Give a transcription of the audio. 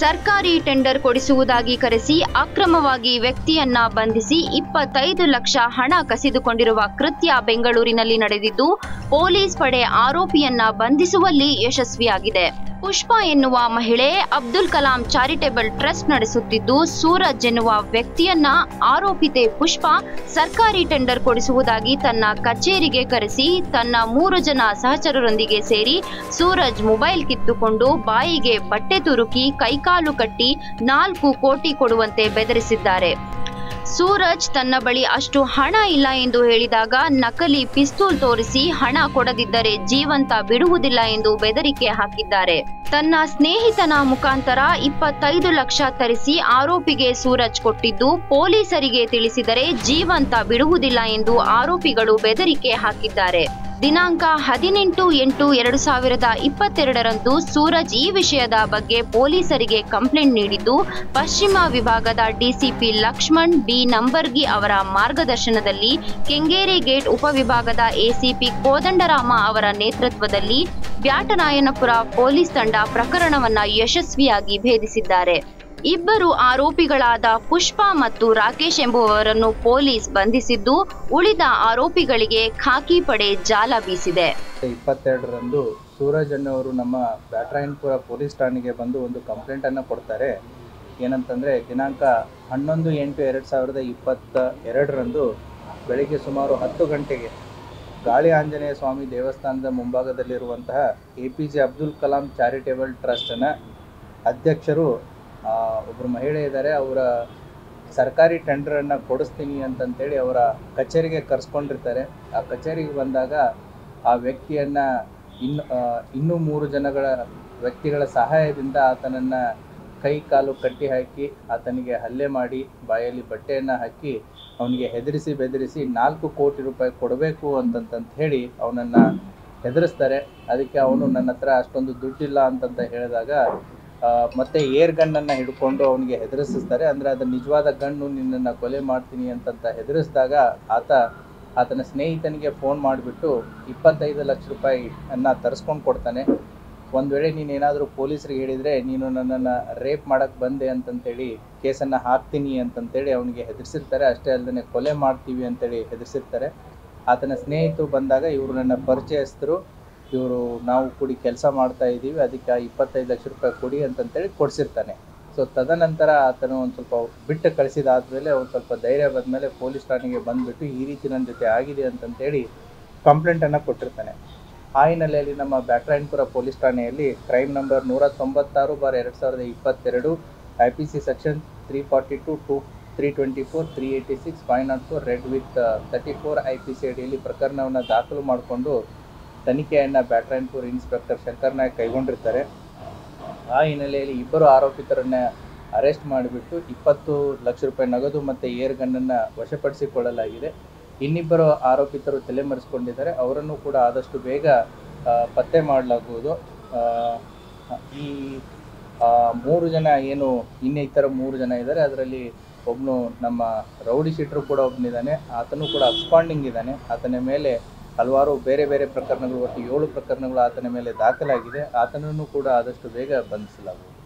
ಸರ್ಕಾರಿ ಟೆಂಡರ್ ಕೊಡಿಸುವುದಾಗಿ ಕರೆಸಿ ಅಕ್ರಮವಾಗಿ ವ್ಯಕ್ತಿಯನ್ನ ಬಂಧಿಸಿ ಇಪ್ಪತ್ತೈದು ಲಕ್ಷ ಹಣ ಕಸಿದುಕೊಂಡಿರುವ ಕೃತ್ಯ ಬೆಂಗಳೂರಿನಲ್ಲಿ ನಡೆದಿದ್ದು ಪೊಲೀಸ್ ಪಡೆ ಆರೋಪಿಯನ್ನ ಬಂಧಿಸುವಲ್ಲಿ ಯಶಸ್ವಿಯಾಗಿದೆ ಪುಷ್ಪ ಎನ್ನುವ ಮಹಿಳೆ ಅಬ್ದುಲ್ ಕಲಾಂ ಚಾರಿಟೇಬಲ್ ಟ್ರಸ್ಟ್ ನಡೆಸುತ್ತಿದ್ದು ಸೂರಜ್ ಎನ್ನುವ ವ್ಯಕ್ತಿಯನ್ನ ಆರೋಪಿತೆ ಪುಷ್ಪ ಸರ್ಕಾರಿ ಟೆಂಡರ್ ಕೊಡಿಸುವುದಾಗಿ ತನ್ನ ಕಚೇರಿಗೆ ಕರೆಸಿ ತನ್ನ ಮೂರು ಜನ ಸಹಚರರೊಂದಿಗೆ ಸೇರಿ ಸೂರಜ್ ಮೊಬೈಲ್ ಕಿತ್ತುಕೊಂಡು ಬಾಯಿಗೆ ಬಟ್ಟೆ ತುರುಕಿ ಕೈಕಾಲು ಕಟ್ಟಿ ನಾಲ್ಕು ಕೋಟಿ ಕೊಡುವಂತೆ ಬೆದರಿಸಿದ್ದಾರೆ ಸೂರಜ್ ತನ್ನ ಬಳಿ ಅಷ್ಟು ಹಣ ಇಲ್ಲ ಎಂದು ಹೇಳಿದಾಗ ನಕಲಿ ಪಿಸ್ತೂಲ್ ತೋರಿಸಿ ಹಣ ಕೊಡದಿದ್ದರೆ ಜೀವಂತ ಬಿಡುವುದಿಲ್ಲ ಎಂದು ಬೆದರಿಕೆ ಹಾಕಿದ್ದಾರೆ ತನ್ನ ಸ್ನೇಹಿತನ ಮುಖಾಂತರ ಇಪ್ಪತ್ತೈದು ಲಕ್ಷ ತರಿಸಿ ಆರೋಪಿಗೆ ಸೂರಜ್ ಕೊಟ್ಟಿದ್ದು ಪೊಲೀಸರಿಗೆ ತಿಳಿಸಿದರೆ ಜೀವಂತ ಬಿಡುವುದಿಲ್ಲ ಎಂದು ಆರೋಪಿಗಳು ಬೆದರಿಕೆ ಹಾಕಿದ್ದಾರೆ ದಿನಾಂಕ ಹದಿನೆಂಟು ಎಂಟು ಎರಡು ಸಾವಿರದ ಇಪ್ಪತ್ತೆರಡರಂದು ಸೂರಜ್ ಈ ವಿಷಯದ ಬಗ್ಗೆ ಪೊಲೀಸರಿಗೆ ಕಂಪ್ಲೇಂಟ್ ನೀಡಿದ್ದು ಪಶ್ಚಿಮ ವಿಭಾಗದ ಡಿಸಿಪಿ ಲಕ್ಷ್ಮಣ್ ಡಿ ನಂಬರ್ಗಿ ಅವರ ಮಾರ್ಗದರ್ಶನದಲ್ಲಿ ಕೆಂಗೇರಿ ಗೇಟ್ ಉಪವಿಭಾಗದ ಎಸಿಪಿ ಕೋದಂಡರಾಮ ಅವರ ನೇತೃತ್ವದಲ್ಲಿ ಬ್ಯಾಟನಾಯನಪುರ ಪೊಲೀಸ್ ತಂಡ ಪ್ರಕರಣವನ್ನ ಯಶಸ್ವಿಯಾಗಿ ಭೇದಿಸಿದ್ದಾರೆ ಇಬ್ಬರು ಆರೋಪಿಗಳಾದ ಪುಷ್ಪ ಮತ್ತು ರಾಕೇಶ್ ಎಂಬುವವರನ್ನು ಪೊಲೀಸ್ ಬಂಧಿಸಿದ್ದು ಉಳಿದ ಆರೋಪಿಗಳಿಗೆ ಖಾಕಿ ಪಡೆ ಜಾಲ ಬೀಸಿದೆ ಇಪ್ಪತ್ತೆರಡರಂದು ಸೂರಜ್ ಅನ್ನೋರು ನಮ್ಮ ಬ್ಯಾಟ್ರಾಯನ್ಪುರ ಪೊಲೀಸ್ ಠಾಣೆಗೆ ಬಂದು ಒಂದು ಕಂಪ್ಲೇಂಟನ್ನು ಕೊಡ್ತಾರೆ ಏನಂತಂದರೆ ದಿನಾಂಕ ಹನ್ನೊಂದು ಎಂಟು ಎರಡು ಸಾವಿರದ ಇಪ್ಪತ್ತ ಎರಡರಂದು ಬೆಳಿಗ್ಗೆ ಸುಮಾರು ಹತ್ತು ಗಂಟೆಗೆ ಗಾಳಿ ಆಂಜನೇಯ ಸ್ವಾಮಿ ದೇವಸ್ಥಾನದ ಮುಂಭಾಗದಲ್ಲಿರುವಂತಹ A P J Abdul Kalam charitable ಟ್ರಸ್ಟನ ಅಧ್ಯಕ್ಷರು ಆ, ಒಬ್ಬರು ಮಹಿಳೆ ಇದ್ದಾರೆ ಅವರ ಸರ್ಕಾರಿ ಟೆಂಡರನ್ನು ಕೊಡಿಸ್ತೀನಿ ಅಂತಂತೇಳಿ ಅವರ ಕಚೇರಿಗೆ ಕರೆಸ್ಕೊಂಡಿರ್ತಾರೆ ಆ ಕಚೇರಿಗೆ ಬಂದಾಗ ಆ ವ್ಯಕ್ತಿಯನ್ನು ಇನ್ನು ಆ, ಇನ್ನೂ ಮೂರು ಜನಗಳ ವ್ಯಕ್ತಿಗಳ ಸಹಾಯದಿಂದ ಆತನನ್ನು ಕೈ ಕಾಲು ಕಟ್ಟಿ ಹಾಕಿ ಆತನಿಗೆ ಹಲ್ಲೆ ಮಾಡಿ ಬಾಯಲ್ಲಿ ಬಟ್ಟೆಯನ್ನು ಹಾಕಿ ಅವನಿಗೆ ಹೆದರಿಸಿ ಬೆದರಿಸಿ ನಾಲ್ಕು ಕೋಟಿ ರೂಪಾಯಿ ಕೊಡಬೇಕು ಅಂತಂತಂತ ಹೇಳಿ ಅವನನ್ನು ಹೆದರಿಸ್ತಾರೆ ಅದಕ್ಕೆ ಅವನು ನನ್ನ ಹತ್ರ ಅಷ್ಟೊಂದು ದುಡ್ಡಿಲ್ಲ ಅಂತಂತ ಹೇಳಿದಾಗ ಆ, ಮತ್ತೆ ಏರ್ ಗನ್ನನ್ನು ಹಿಡ್ಕೊಂಡು ಅವನಿಗೆ ಹೆದರಿಸ್ತಾರೆ ಅಂದರೆ ಅದು ನಿಜವಾದ ಗಣ್ಣು ನಿನ್ನನ್ನು ಕೊಲೆ ಮಾಡ್ತೀನಿ ಅಂತಂತ ಹೆದರಿಸಿದಾಗ ಆತ ಆತನ ಸ್ನೇಹಿತನಿಗೆ ಫೋನ್ ಮಾಡಿಬಿಟ್ಟು ಇಪ್ಪತ್ತೈದು ಲಕ್ಷ ರೂಪಾಯಿ ಅನ್ನ ತರಿಸ್ಕೊಂಡು ಕೊಡ್ತಾನೆ ಒಂದು ವೇಳೆ ನೀನು ಏನಾದರೂ ಪೊಲೀಸರಿಗೆ ಹೇಳಿದರೆ ನೀನು ನನ್ನನ್ನು ರೇಪ್ ಮಾಡೋಕ್ಕೆ ಬಂದೆ ಅಂತಂತೇಳಿ ಕೇಸನ್ನು ಹಾಕ್ತೀನಿ ಅಂತಂತೇಳಿ ಅವನಿಗೆ ಹೆದರಿಸಿರ್ತಾರೆ ಅಷ್ಟೇ ಅಲ್ಲದೆ ಕೊಲೆ ಮಾಡ್ತೀವಿ ಅಂತೇಳಿ ಹೆದರಿಸಿರ್ತಾರೆ ಆತನ ಸ್ನೇಹಿತರು ಬಂದಾಗ ಇವರು ನನ್ನ ಪರಿಚಯಸ್ಥರು ಇವರು ನಾವು ಕೂಡಿ ಕೆಲಸ ಮಾಡ್ತಾ ಇದ್ದೀವಿ ಅದಕ್ಕೆ ಆ ಇಪ್ಪತ್ತೈದು ಲಕ್ಷ ರೂಪಾಯಿ ಕೊಡಿ ಅಂತಂತೇಳಿ ಕೊಡಿಸಿರ್ತಾನೆ ಸೊ ತದನಂತರ ಆತನು ಒಂದು ಸ್ವಲ್ಪ ಬಿಟ್ಟು ಕಳಿಸಿದಾದ್ಮೇಲೆ ಒಂದು ಸ್ವಲ್ಪ ಧೈರ್ಯ ಬಂದಮೇಲೆ ಪೊಲೀಸ್ ಠಾಣೆಗೆ ಬಂದುಬಿಟ್ಟು ಈ ರೀತಿ ನನ್ನ ಜೊತೆ ಆಗಿದೆ ಅಂತಂತೇಳಿ ಕಂಪ್ಲೇಂಟನ್ನು ಕೊಟ್ಟಿರ್ತಾನೆ ಆ ಹಿನ್ನೆಲೆಯಲ್ಲಿ ನಮ್ಮ ಬ್ಯಾಟ್ರಾಯನ್ಪುರ ಪೊಲೀಸ್ ಠಾಣೆಯಲ್ಲಿ ಕ್ರೈಮ್ ನಂಬರ್ ನೂರ ತೊಂಬತ್ತಾರು ಬಾರ್ ಎರಡು ಸಾವಿರದ ಇಪ್ಪತ್ತೆರಡು I P C section three forty two two three twenty four three eighty six five naught four read with thirty four I P C ಅಡಿಯಲ್ಲಿ ಪ್ರಕರಣವನ್ನು ದಾಖಲು ಮಾಡಿಕೊಂಡು ತನಿಖೆಯನ್ನು ಬ್ಯಾಟ್ರಾಯನ್ಪುರ ಇನ್ಸ್ಪೆಕ್ಟರ್ ಶಂಕರ್ ನಾಯಕ್ ಕೈಗೊಂಡಿರ್ತಾರೆ ಆ ಹಿನ್ನೆಲೆಯಲ್ಲಿ ಇಬ್ಬರು ಆರೋಪಿತರನ್ನ ಅರೆಸ್ಟ್ ಮಾಡಿಬಿಟ್ಟು ಇಪ್ಪತ್ತು ಲಕ್ಷ ರೂಪಾಯಿ ನಗದು ಮತ್ತು ಏರ್ ಗನ್ನನ್ನು ವಶಪಡಿಸಿಕೊಳ್ಳಲಾಗಿದೆ ಇನ್ನಿಬ್ಬರು ಆರೋಪಿತರು ತಲೆಮರೆಸಿಕೊಂಡಿದ್ದಾರೆ ಅವರನ್ನು ಕೂಡ ಆದಷ್ಟು ಬೇಗ ಆ, ಪತ್ತೆ ಮಾಡಲಾಗುವುದು ಆ, ಈ ಆ, ಮೂರು ಜನ ಏನು ಇನ್ನಿತರ ಮೂರು ಜನ ಇದ್ದಾರೆ ಅದರಲ್ಲಿ ಒಬ್ಬನು ನಮ್ಮ ರೌಡಿ ಶೀಟ್ರು ಕೂಡ ಒಬ್ಬನಿದ್ದಾನೆ ಆತನು ಕೂಡ ಅಬ್ಸ್ಪಾಂಡಿಂಗ್ ಇದ್ದಾನೆ ಆತನ ಮೇಲೆ ಹಲವಾರು ಬೇರೆ ಬೇರೆ ಪ್ರಕರಣಗಳು ಒಟ್ಟು ಏಳು ಪ್ರಕರಣಗಳು ಆತನ ಮೇಲೆ ದಾಖಲಾಗಿದೆ ಆತನನ್ನು ಕೂಡ ಆದಷ್ಟು ಬೇಗ ಬಂಧಿಸಲಾಗುವುದು